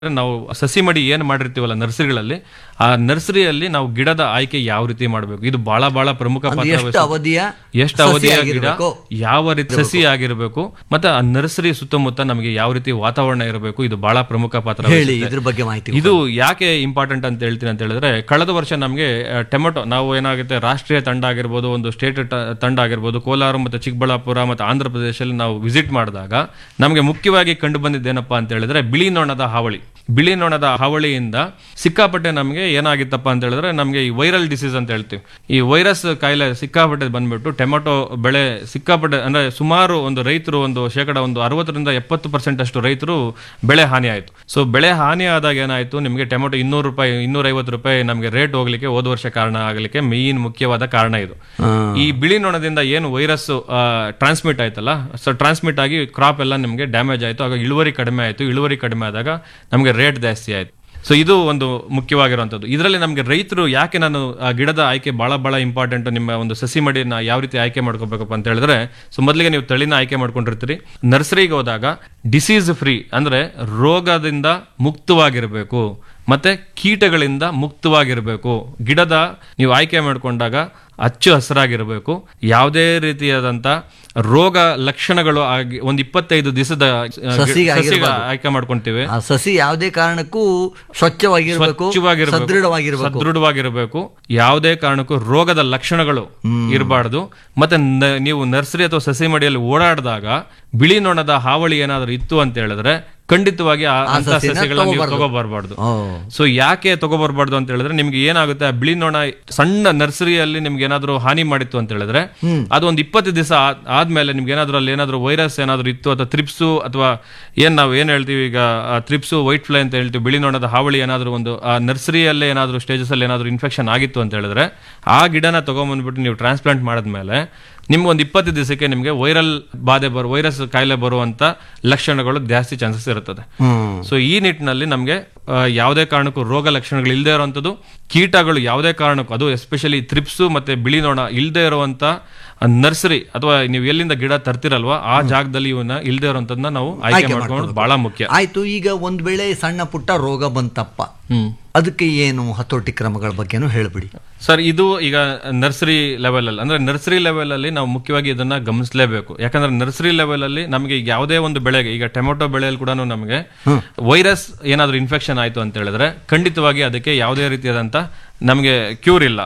ನಾವು ಸಸಿ ಮಡಿ ಏನು ಮಾಡಿರ್ತೀವಲ್ಲ ನರ್ಸರಿಗಳಲ್ಲಿ ಆ ನರ್ಸರಿಯಲ್ಲಿ ನಾವು ಗಿಡದ ಆಯ್ಕೆ ಯಾವ ರೀತಿ ಮಾಡಬೇಕು ಇದು ಬಹಳ ಬಹಳ ಪ್ರಮುಖ ಅದು ಪಾತ್ರ ಎಷ್ಟು ವಹಿಸುತ್ತೆ. ಅವಧಿಯ ಎಷ್ಟು ಸಸಿ ಅವಧಿಯ ಗಿಡ ಆಗಿರ್ಬೇಕು? ಯಾವ ರೀತಿ ಸಸಿ ಆಗಿರಬೇಕು ಮತ್ತೆ ಆ ನರ್ಸರಿ ಸುತ್ತಮುತ್ತ ನಮಗೆ ಯಾವ ರೀತಿ ವಾತಾವರಣ ಇರಬೇಕು ಇದು ಬಹಳ ಪ್ರಮುಖ ಪಾತ್ರ ಹೇಳಿ ವಹಿಸುತ್ತೆ. ಇದ್ರ ಬಗ್ಗೆ ಮಾಹಿತಿ ಇದು ಯಾಕೆ ಇಂಪಾರ್ಟೆಂಟ್ ಅಂತ ಹೇಳ್ತೀನಿ ಅಂತ ಹೇಳಿದ್ರೆ ಕಳೆದ ವರ್ಷ ನಮಗೆ ಟೊಮೆಟೊ ನಾವು ಏನಾಗುತ್ತೆ ರಾಷ್ಟ್ರೀಯ ತಂಡ ಆಗಿರ್ಬೋದು ಒಂದು ಸ್ಟೇಟ್ ತಂಡ ಆಗಿರ್ಬೋದು ಕೋಲಾರ ಮತ್ತು ಚಿಕ್ಕಬಳ್ಳಾಪುರ ಮತ್ತು ಆಂಧ್ರ ಪ್ರದೇಶದಲ್ಲಿ ನಾವು ವಿಸಿಟ್ ಮಾಡಿದಾಗ ನಮಗೆ ಮುಖ್ಯವಾಗಿ ಕಂಡು ಬಂದಿದ್ದೇನಪ್ಪ ಅಂತ ಹೇಳಿದ್ರೆ ಬಿಳಿ ನೊಣದ ಹಾವಳಿ ಬಿಳಿ ನೊಣದ ಹಾವಳಿಯಿಂದ ಸಿಕ್ಕಾಪಟ್ಟೆ ನಮಗೆ ಏನಾಗಿತ್ತಪ್ಪ ಅಂತ ಹೇಳಿದ್ರೆ ನಮಗೆ ಈ ವೈರಲ್ ಡಿಸೀಸ್ ಅಂತ ಹೇಳ್ತೀವಿ ಈ ವೈರಸ್ ಕಾಯಿಲೆ ಸಿಕ್ಕಾಪಟ್ಟೆ ಬಂದ್ಬಿಟ್ಟು ಟೊಮೆಟೊ ಬೆಳೆ ಸಿಕ್ಕಾಪಟ್ಟೆ ಅಂದ್ರೆ ಸುಮಾರು ಒಂದು ರೈತರು ಒಂದು ಶೇಕಡ ಒಂದು ಅರವತ್ತರಿಂದ ಎಪ್ಪತ್ತು ಪರ್ಸೆಂಟ್ ಅಷ್ಟು ರೈತರು ಬೆಳೆ ಹಾನಿ ಆಯಿತು ಸೊ ಬೆಳೆ ಹಾನಿ ಆದಾಗ ಏನಾಯಿತು ನಿಮಗೆ ಟೊಮೆಟೊ ಇನ್ನೂರು ರೂಪಾಯಿ ಇನ್ನೂರೈವತ್ತು ರೂಪಾಯಿ ನಮಗೆ ರೇಟ್ ಹೋಗ್ಲಿಕ್ಕೆ ಹೋದ ವರ್ಷ ಕಾರಣ ಆಗಲಿಕ್ಕೆ ಮೇನ್ ಮುಖ್ಯವಾದ ಕಾರಣ ಇದು ಈ ಬಿಳಿ ನೊಣದಿಂದ ಏನು ವೈರಸ್ ಟ್ರಾನ್ಸ್ಮಿಟ್ ಆಯ್ತಲ್ಲ ಸೊ ಟ್ರಾನ್ಸ್ಮಿಟ್ ಆಗಿ ಕ್ರಾಪ್ ಎಲ್ಲ ನಿಮಗೆ ಡ್ಯಾಮೇಜ್ ಆಯಿತು ಆಗ ಇಳುವರಿ ಕಡಿಮೆ ಆಯಿತು ಇಳುವರಿ ಕಡಿಮೆ ಆದಾಗ ನಮಗೆ ರೇಟ್ ಜಾಸ್ತಿ ಆಯಿತು ಸೊ ಇದು ಒಂದು ಮುಖ್ಯವಾಗಿರುವಂಥದ್ದು ಇದರಲ್ಲಿ ನಮಗೆ ರೈತರು ಯಾಕೆ ನಾನು ಆ ಗಿಡದ ಆಯ್ಕೆ ಭಾಳ ಭಾಳ ಇಂಪಾರ್ಟೆಂಟ್ ನಿಮ್ಮ ಒಂದು ಸಸಿ ಮಡಿನ ಯಾವ ರೀತಿ ಆಯ್ಕೆ ಮಾಡ್ಕೋಬೇಕಪ್ಪ ಅಂತ ಹೇಳಿದ್ರೆ ಸೊ ಮೊದಲಿಗೆ ನೀವು ತಳಿನ ಆಯ್ಕೆ ಮಾಡ್ಕೊಂಡಿರ್ತೀರಿ ನರ್ಸರಿಗೆ ಹೋದಾಗ ಡಿಸೀಸ್ ಫ್ರೀ ಅಂದ್ರೆ ರೋಗದಿಂದ ಮುಕ್ತವಾಗಿರಬೇಕು ಮತ್ತೆ ಕೀಟಗಳಿಂದ ಮುಕ್ತವಾಗಿರಬೇಕು ಗಿಡದ ನೀವು ಆಯ್ಕೆ ಮಾಡ್ಕೊಂಡಾಗ ಅಚ್ಚು ಹಸಿರಾಗಿರಬೇಕು ಯಾವುದೇ ರೀತಿಯಾದಂತ ರೋಗ ಲಕ್ಷಣಗಳು ಆಗಿ ಒಂದು ಇಪ್ಪತ್ತೈದು ದಿವಸದ ಆ, ಗಿ- ಸಸಿಗೆ ಸಸಿಗೆ ಆಗಿರ್ಬಾರ್ದು. ಆಯ್ಕೆ ಮಾಡ್ಕೊಂತೀವಿ ಆ ಸಸಿ ಯಾವುದೇ ಕಾರಣಕ್ಕೂ ಸ್ವಚ್ಛವಾಗಿರ್ಬೇಕು ಸ್ವಚ್ಛವಾಗಿರ್ಬೇಕು ಸದೃಢವಾಗಿರ್ಬೇಕು ಸದೃಢವಾಗಿರಬೇಕು ಯಾವುದೇ ಕಾರಣಕ್ಕೂ ರೋಗದ ಲಕ್ಷಣಗಳು ಇರಬಾರ್ದು ಮತ್ತೆ ನ- ನೀವು ನರ್ಸರಿ ಅಥವಾ ಸಸಿ ಮಡಿಯಲ್ಲಿ ಓಡಾಡಿದಾಗ ಬಿಳಿ ನೊಣದ ಹಾವಳಿ ಏನಾದರೂ ಇತ್ತು ಅಂತ ಹೇಳಿದ್ರೆ ಖಂಡಿತವಾಗಿ ಆ- ಅಂತ ಸಸಿನ ಸಸಿಗಳನ್ನ ನೀವು ತಗೋಬಾರ್ದು. ತಗೋಬಾರ್ಬಾರ್ದು ಓ. ಸೊ ಯಾಕೆ ತಗೋಬರ್ಬಾರ್ದು ಅಂತ ಹೇಳಿದ್ರೆ ನಿಮ್ಗೆ ಏನಾಗುತ್ತೆ ಆ ಬಿಳಿ ನೊಣ ಸಣ್ಣ ನರ್ಸರಿಯಲ್ಲಿ ನಿಮ್ಗೆ ಏನಾದ್ರು ಹಾನಿ ಮಾಡಿತ್ತು ಅಂತ ಹೇಳಿದ್ರೆ ಅದು ಒಂದು ಇಪ್ಪತ್ತು ದಿವಸ ಆದ್ಮೇಲೆ ನಿಮ್ಗೆ ಏನಾದ್ರು ಅಲ್ಲಿ ಏನಾದ್ರು ವೈರಸ್ ಏನಾದ್ರು ಇತ್ತು ಅಥವಾ ತ್ರಿಪ್ಸು ಅಥವಾ ಏನ್ ನಾವು ಏನ್ ಹೇಳ್ತೀವಿ ಈಗ ತ್ರಿಪ್ಸು ವೈಟ್ ಫ್ಲೈ ಅಂತ ಹೇಳ್ತೀವಿ ಬಿಳಿ ನೊಣದ ಹಾವಳಿ ಏನಾದ್ರು ಒಂದು ಆ ನರ್ಸರಿಯಲ್ಲೇ ಏನಾದ್ರು ಸ್ಟೇಜಸ್ ಅಲ್ಲಿ ಏನಾದ್ರು ಇನ್ಫೆಕ್ಷನ್ ಆಗಿತ್ತು ಅಂತ ಹೇಳಿದ್ರೆ ಆ ಗಿಡನ ತಗೊಂಬಂದ್ಬಿಟ್ಟು ನೀವು ಟ್ರಾನ್ಸ್ಪ್ಲಾಂಟ್ ಮಾಡಿದ್ಮೇಲೆ ನಿಮ್ಗೆ ಒಂದು ಇಪ್ಪತ್ತು ದಿವಸಕ್ಕೆ ನಿಮಗೆ ವೈರಲ್ ಬಾಧೆ ಬರೋ ವೈರಸ್ ಕಾಯಿಲೆ ಬರುವಂತ ಲಕ್ಷಣಗಳು ಜಾಸ್ತಿ ಚಾನ್ಸಸ್ ಇರುತ್ತದೆ ಹ್ಮ್ ಸೊ ಈ ನಿಟ್ಟಿನಲ್ಲಿ ನಮಗೆ ಯಾವುದೇ ಕಾರಣಕ್ಕೂ ರೋಗ ಲಕ್ಷಣಗಳು ಇಲ್ಲದೆ ಇರುವಂಥದ್ದು ಕೀಟಗಳು ಯಾವುದೇ ಕಾರಣಕ್ಕೂ ಅದು ಎಸ್ಪೆಷಲಿ ತ್ರಿಪ್ಸು ಮತ್ತೆ ಬಿಳಿ ನೊಣ ಇಲ್ಲದೆ ಇರುವಂತ ನರ್ಸರಿ ಅಥವಾ ನೀವು ಎಲ್ಲಿಂದ ಗಿಡ ತರ್ತಿರಲ್ವಾ ಆ ಜಾಗದಲ್ಲಿ ಇವನ್ನ ಇಲ್ಲದೆ ಇರುವಂತದನ್ನ ನಾವು ಆಯ್ಕೆ ಮಾಡ್ಕೊಂಡು ಬಹಳ ಮುಖ್ಯ ಆಯ್ತು ಈಗ ಒಂದ್ ವೇಳೆ ಸಣ್ಣ ಪುಟ್ಟ ರೋಗ ಬಂತಪ್ಪ ಹ್ಮ್ ಅದಕ್ಕೆ ಏನು ಹತೋಟಿ ಕ್ರಮಗಳ ಬಗ್ಗೆನೂ ಹೇಳ್ಬಿಡಿ ಸರ್ ಇದು ಈಗ ನರ್ಸರಿ ಲೆವೆಲ್ ಅಲ್ಲಿ ಅಂದ್ರೆ ನರ್ಸರಿ ಲೆವೆಲ್ ಅಲ್ಲಿ ನಾವು ಮುಖ್ಯವಾಗಿ ಇದನ್ನ ಗಮನಿಸಲೇಬೇಕು ಯಾಕಂದ್ರೆ ನರ್ಸರಿ ಲೆವೆಲ್ ಅಲ್ಲಿ ನಮಗೆ ಯಾವುದೇ ಒಂದು ಬೆಳೆಗೆ ಈಗ ಟೊಮೆಟೊ ಬೆಳೆಯಲ್ಲಿ ಕೂಡ ನಮಗೆ ವೈರಸ್ ಏನಾದ್ರೂ ಇನ್ಫೆಕ್ಷನ್ ಆಯ್ತು ಅಂತ ಹೇಳಿದ್ರೆ ಖಂಡಿತವಾಗಿ ಅದಕ್ಕೆ ಯಾವುದೇ ರೀತಿಯಾದಂತ ನಮಗೆ ಕ್ಯೂರ್ ಇಲ್ಲ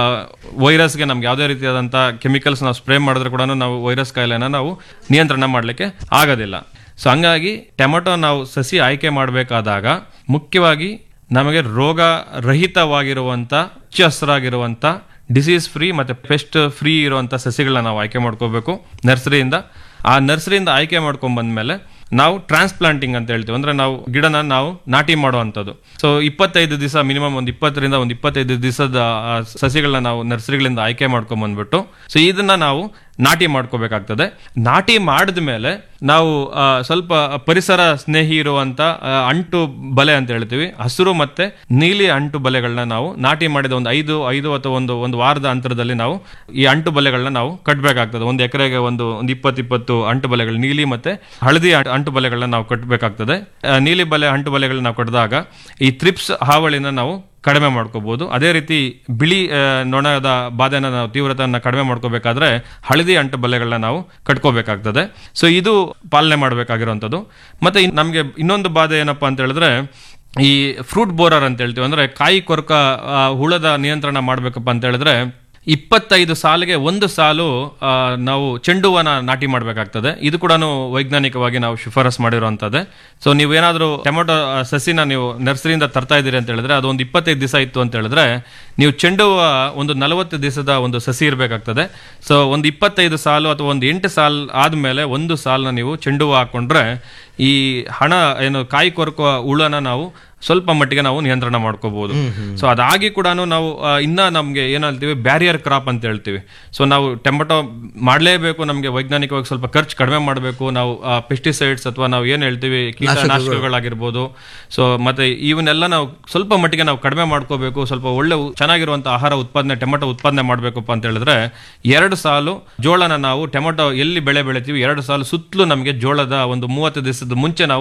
ವೈರಸ್ಗೆ ನಮ್ಗೆ ಯಾವುದೇ ರೀತಿಯಾದಂತ ಕೆಮಿಕಲ್ಸ್ ನಾವು ಸ್ಪ್ರೇ ಮಾಡಿದ್ರೆ ಕೂಡ ನಾವು ವೈರಸ್ ಕಾಯಿಲೆನ ನಾವು ನಿಯಂತ್ರಣ ಮಾಡಲಿಕ್ಕೆ ಆಗೋದಿಲ್ಲ ಸೊ ಹಂಗಾಗಿ ಟೊಮೆಟೊ ನಾವು ಸಸಿ ಆಯ್ಕೆ ಮಾಡಬೇಕಾದಾಗ ಮುಖ್ಯವಾಗಿ ನಮಗೆ ರೋಗ ರಹಿತವಾಗಿರುವಂತ ಹಚ್ಚ ಹಸಿರಾಗಿರುವಂತ ಡಿಸೀಸ್ ಫ್ರೀ ಮತ್ತೆ ಪೆಸ್ಟ್ ಫ್ರೀ ಇರುವಂತ ಸಸಿಗಳನ್ನ ನಾವು ಆಯ್ಕೆ ಮಾಡ್ಕೋಬೇಕು ನರ್ಸರಿಯಿಂದ ಆ ನರ್ಸರಿಯಿಂದ ಆಯ್ಕೆ ಮಾಡ್ಕೊಂಡ್ ಬಂದ್ಮೇಲೆ ನಾವು ಟ್ರಾನ್ಸ್ಪ್ಲಾಂಟಿಂಗ್ ಅಂತ ಹೇಳ್ತೀವಿ ಅಂದ್ರೆ ನಾವು ಗಿಡನ ನಾವು ನಾಟಿ ಮಾಡುವಂಥದ್ದು ಸೊ ಇಪ್ಪತ್ತೈದು ದಿವಸ ಮಿನಿಮಮ್ ಒಂದು ಇಪ್ಪತ್ತರಿಂದ ಒಂದು ಇಪ್ಪತ್ತೈದು ದಿವಸದ ಆ ಸಸಿಗಳನ್ನ ನಾವು ನರ್ಸರಿಗಳಿಂದ ಆಯ್ಕೆ ಮಾಡ್ಕೊಂಡ್ ಬಂದ್ಬಿಟ್ಟು ಸೊ ಇದನ್ನ ನಾವು ನಾಟಿ ಮಾಡ್ಕೋಬೇಕಾಗ್ತದೆ ನಾಟಿ ಮಾಡಿದ ಮೇಲೆ ನಾವು ಆ, ಸ್ವಲ್ಪ ಪರಿಸರ ಸ್ನೇಹಿ ಇರುವಂತ ಆ, ಅಂಟು ಬಲೆ ಅಂತ ಹೇಳ್ತೀವಿ ಹಸಿರು ಮತ್ತೆ ನೀಲಿ ಅಂಟು ಬಲೆಗಳನ್ನ ನಾವು ನಾಟಿ ಮಾಡಿದ ಒಂದು ಐದು ಐದು ಅಥವಾ ಒಂದು ಒಂದು ವಾರದ ಅಂತರದಲ್ಲಿ ನಾವು ಈ ಅಂಟು ಬಲೆಗಳನ್ನ ನಾವು ಕಟ್ಟಬೇಕಾಗ್ತದೆ ಒಂದು ಎಕರೆಗೆ ಒಂದು ಒಂದು ಇಪ್ಪತ್ತು ಇಪ್ಪತ್ತು ಅಂಟು ಬಲೆಗಳು ನೀಲಿ ಮತ್ತೆ ಹಳದಿ ಅಂಟು- ಅಂಟು ಬಲೆಗಳನ್ನ ನಾವು ಕಟ್ಟಬೇಕಾಗ್ತದೆ ಆ, ನೀಲಿ ಬಲೆ ಅಂಟು ಬಲೆಗಳನ್ನ ನಾವು ಕಟ್ಟಿದಾಗ ಈ ತ್ರಿಪ್ಸ್ ಹಾವಳಿನ ನಾವು ಕಡಿಮೆ ಮಾಡ್ಕೋಬಹುದು ಅದೇ ರೀತಿ ಬಿಳಿ ಆ, ನೊಣದ ಬಾಧೆನ ನಾವು ತೀವ್ರತೆಯನ್ನ ಕಡಿಮೆ ಮಾಡ್ಕೋಬೇಕಾದ್ರೆ ಹಳದಿ ಅಂಟು ಬಲೆಗಳನ್ನ ನಾವು ಕಟ್ಕೋಬೇಕಾಗ್ತದೆ ಸೊ ಇದು ಪಾಲನೆ ಮಾಡಬೇಕಾಗಿರುವಂಥದ್ದು ಮತ್ತೆ ಇನ್- ನಮ್ಗೆ ಇನ್ನೊಂದು ಬಾಧೆ ಏನಪ್ಪಾ ಅಂತ ಹೇಳಿದ್ರೆ ಈ ಫ್ರೂಟ್ ಬೋರರ್ ಅಂತ ಹೇಳ್ತೀವಿ ಅಂದ್ರೆ ಕಾಯಿ ಕೊರಕ ಆ, ಹುಳದ ನಿಯಂತ್ರಣ ಮಾಡ್ಬೇಕಪ್ಪ ಅಂತ ಹೇಳಿದ್ರೆ ಇಪ್ಪತ್ತೈದು ಸಾಲಿಗೆ ಒಂದು ಸಾಲು ಆ, ನಾವು ಚೆಂಡು ಹೂವನ ನಾಟಿ ಮಾಡಬೇಕಾಗ್ತದೆ ಇದು ಕೂಡ ವೈಜ್ಞಾನಿಕವಾಗಿ ನಾವು ಶಿಫಾರಸ್ ಮಾಡಿರುವಂತದ್ದೇ ಸೊ ನೀವು ಏನಾದರೂ ಟೊಮೆಟೊ ಆ, ಸಸಿನ ನೀವು ನರ್ಸರಿಯಿಂದ ತರ್ತಾ ಇದ್ದೀರಿ ಅಂತ ಹೇಳಿದ್ರೆ ಅದು ಒಂದು ಇಪ್ಪತ್ತೈದು ದಿವಸ ಇತ್ತು ಅಂತ ಹೇಳಿದ್ರೆ ನೀವು ಚೆಂಡು ಹೂವ ಒಂದು ನಲವತ್ತು ದಿವಸದ ಒಂದು ಸಸಿ ಇರಬೇಕಾಗ್ತದೆ ಸೊ ಒಂದು ಇಪ್ಪತ್ತೈದು ಸಾಲು ಅಥವಾ ಒಂದು ಎಂಟು ಸಾಲ್ ಆದ್ಮೇಲೆ ಒಂದು ಸಾಲನ್ನ ನೀವು ಚೆಂಡು ಹೂವು ಹಾಕೊಂಡ್ರೆ ಈ ಹಣ ಏನು ಕಾಯಿ ಕೊರಕುವ ಹುಳನ ನಾವು ಸ್ವಲ್ಪ ಮಟ್ಟಿಗೆ ನಾವು ನಿಯಂತ್ರಣ ಮಾಡ್ಕೋಬಹುದು ಸೊ ಅದಾಗಿ ಕೂಡ ನಾವು ಆ, ಇನ್ನ ನಮ್ಗೆ ಏನ್ ಹೇಳ್ತೀವಿ ಬ್ಯಾರಿಯರ್ ಕ್ರಾಪ್ ಅಂತ ಹೇಳ್ತೀವಿ ಸೊ ನಾವು ಟೊಮೆಟೊ ಮಾಡಲೇಬೇಕು ನಮ್ಗೆ ವೈಜ್ಞಾನಿಕವಾಗಿ ಸ್ವಲ್ಪ ಖರ್ಚು ಕಡಿಮೆ ಮಾಡಬೇಕು ನಾವು ಪೆಸ್ಟಿಸೈಡ್ಸ್ ಅಥವಾ ನಾವು ಏನ್ ಹೇಳ್ತೀವಿ ಕೀಟನಾಶಕಗಳಾಗಿರ್ಬೋದು ಸೊ ಮತ್ತೆ ಇವನ್ನೆಲ್ಲ ನಾವು ಸ್ವಲ್ಪ ಮಟ್ಟಿಗೆ ನಾವು ಕಡಿಮೆ ಮಾಡ್ಕೋಬೇಕು ಸ್ವಲ್ಪ ಒಳ್ಳೆ ಉ- ಚೆನ್ನಾಗಿರುವಂತ ಆಹಾರ ಉತ್ಪಾದನೆ ಟೊಮೆಟೊ ಉತ್ಪಾದನೆ ಮಾಡ್ಬೇಕಪ್ಪ ಅಂತ ಹೇಳಿದ್ರೆ ಎರಡು ಸಾಲು ಜೋಳನ ನಾವು ಟೊಮೆಟೊ ಎಲ್ಲಿ ಬೆಳೆ ಬೆಳಿತೀವಿ ಎರಡು ಸಾಲು ಸುತ್ತಲೂ ನಮಗೆ ಜೋಳದ ಒಂದು ಮೂವತ್ತು ದಿವಸದ ಮುಂಚೆ ನಾವು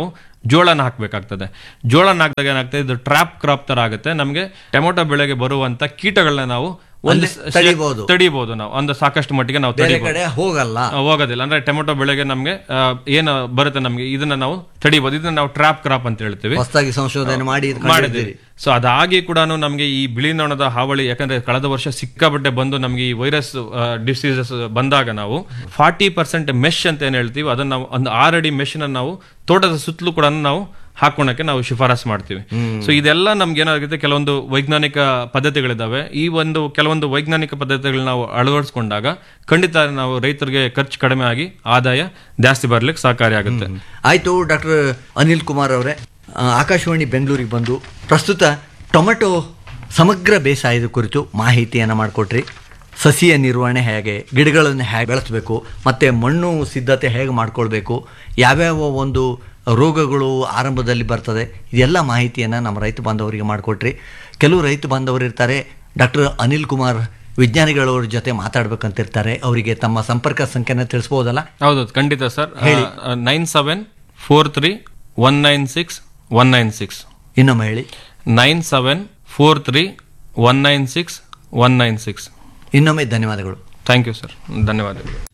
ಜೋಳನ ಹಾಕಬೇಕಾಗ್ತದೆ ಜೋಳನ ಹಾಕಿದಾಗ ಏನಾಗ್ತದೆ ಇದು ಟ್ರಾಪ್ ಕ್ರಾಪ್ ತರ ಆಗುತ್ತೆ ನಮಗೆ ಟೊಮೊಟೊ ಬೆಳೆಗೆ ಬರುವಂತ ಕೀಟಗಳನ್ನ ನಾವು ಒಂದು ಅಲ್ಲೇ ತಡಿಬೋದು. ತಡಿಬಹುದು ನಾವು ಒಂದು ಸಾಕಷ್ಟು ಮಟ್ಟಿಗೆ ನಾವು ಬೇರೆ ತಡಿಬಹುದು ಕಡೆ ಹೋಗಲ್ಲ ಆ, ಹೋಗೋದಿಲ್ಲ ಅಂದ್ರೆ ಟೊಮೆಟೊ ಬೆಳೆಗೆ ನಮ್ಗೆ ಆ, ಏನು ಬರುತ್ತೆ ನಮ್ಗೆ ಇದನ್ನ ನಾವು ತಡಿಬಹುದು ಇದನ್ನ ನಾವು ಟ್ರಾಪ್ ಕ್ರಾಪ್ ಅಂತ ಹೇಳ್ತೀವಿ ಹೊಸದಾಗಿ ಸಂಶೋಧನೆ ಮಾಡಿ ಇದ್ ಮಾಡಿದ್ದೀವಿ ಕಂಡಿದ್ದೀರಿ. ಸೊ ಅದಾಗಿ ಕೂಡ ನಮಗೆ ಈ ಬಿಳಿ ನೊಣದ ಹಾವಳಿ ಯಾಕಂದ್ರೆ ಕಳೆದ ವರ್ಷ ಸಿಕ್ಕಾಪಟ್ಟೆ ಬಂದು ನಮಗೆ ಈ ವೈರಸ್ ಡಿಸೀಸಸ್ ಬಂದಾಗ ನಾವು ಫಾರ್ಟಿ ಪರ್ಸೆಂಟ್ ಮೆಶ್ ಅಂತ ಏನ್ ಹೇಳ್ತೀವಿ ಅದನ್ನ ನಾವು ಒಂದು ಆರಡಿ ಮೆಶ್ ನಾವು ತೋಟದ ಸುತ್ತಲೂ ಕೂಡ ನಾವು ಹಾಕೋಣಕ್ಕೆ ನಾವು ಶಿಫಾರಸ್ ಮಾಡ್ತೀವಿ ಸೊ ಇದೆಲ್ಲ ನಮ್ಗೆ ಏನಾಗುತ್ತೆ ಕೆಲವೊಂದು ವೈಜ್ಞಾನಿಕ ಪದ್ಧತಿಗಳಿದಾವೆ ಈ ಒಂದು ಕೆಲವೊಂದು ವೈಜ್ಞಾನಿಕ ಪದ್ಧತಿಗಳನ್ನ ನಾವು ಅಳವಡಿಸ್ಕೊಂಡಾಗ ಖಂಡಿತ ನಾವು ರೈತರಿಗೆ ಖರ್ಚು ಕಡಿಮೆ ಆಗಿ ಆದಾಯ ಜಾಸ್ತಿ ಬರ್ಲಿಕ್ಕೆ ಸಹಕಾರಿಯಾಗುತ್ತೆ ಆಯ್ತು ಡಾಕ್ಟರ್ ಅನಿಲ್ ಕುಮಾರ್ ಅವರೇ ಆ, ಆಕಾಶವಾಣಿ ಬೆಂಗಳೂರಿಗೆ ಬಂದು ಪ್ರಸ್ತುತ ಟೊಮೆಟೊ ಸಮಗ್ರ ಬೇಸಾಯದ ಕುರಿತು ಮಾಹಿತಿಯನ್ನು ಮಾಡಿಕೊಟ್ರಿ ಸಸಿಯ ನಿರ್ವಹಣೆ ಹೇಗೆ ಗಿಡಗಳನ್ನು ಹೇಗೆ ಬೆಳೆಸಬೇಕು ಮತ್ತು ಮಣ್ಣು ಸಿದ್ಧತೆ ಹೇಗೆ ಮಾಡ್ಕೊಳ್ಬೇಕು ಯಾವ್ಯಾವ ಒಂದು ರೋಗಗಳು ಆರಂಭದಲ್ಲಿ ಬರ್ತದೆ ಇದೆಲ್ಲ ಮಾಹಿತಿಯನ್ನು ನಮ್ಮ ರೈತ ಬಾಂಧವರಿಗೆ ಮಾಡಿಕೊಟ್ರಿ ಕೆಲವು ರೈತ ಬಾಂಧವರು ಇರ್ತಾರೆ ಡಾಕ್ಟರ್ ಅನಿಲ್ ಕುಮಾರ್ ವಿಜ್ಞಾನಿಗಳವ್ರ ಜೊತೆ ಮಾತಾಡ್ಬೇಕಂತಿರ್ತಾರೆ ಅವರಿಗೆ ತಮ್ಮ ಸಂಪರ್ಕ ಸಂಖ್ಯೆನ ತಿಳಿಸ್ಬೋದಲ್ಲ ಹೌದು ಖಂಡಿತ sir nine seven four three one nine six one nine six ಇನ್ನೊಮ್ಮೆ ಹೇಳಿ nine seven four three one nine six one nine six ಇನ್ನೊಮ್ಮೆ ಧನ್ಯವಾದಗಳು ಥ್ಯಾಂಕ್ ಯು ಸರ್ ಧನ್ಯವಾದಗಳು